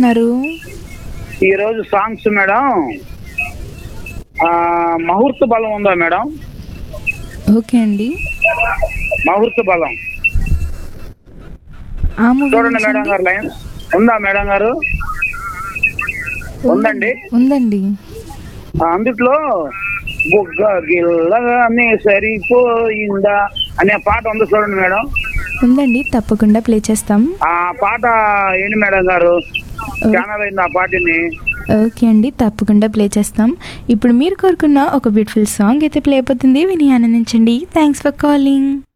కోరుకుంటున్నారు ఈ రోజు సాంగ్స్ మేడం ఆ, ముహూర్త బలం ఉందా మేడం ఓకే అండి ముహూర్త బలం ఆ మూవీ చూడండి నుంచి మేడం అండి? గారు లైన్ ఉందా మేడం గారు ఉందండి ఉందండి ఆ, అందుట్లో బుగ్గ గిల్లగానే సరిపోయిందా అనే పాట ఉంది చూడండి మేడం ఉందండి తప్పకుండా ప్లే చేస్తాం ఆ పాట ఏంటి మేడం గారు ఛానల్ అయింది ఆ పాటని ఓకే అండి తప్పకుండా ప్లే చేస్తాం ఇప్పుడు మీరు కోరుకున్న ఒక బ్యూటిఫుల్ సాంగ్ అయితే ప్లే అయిపోతుంది విని ఆనందించండి థ్యాంక్స్ ఫర్ కాలింగ్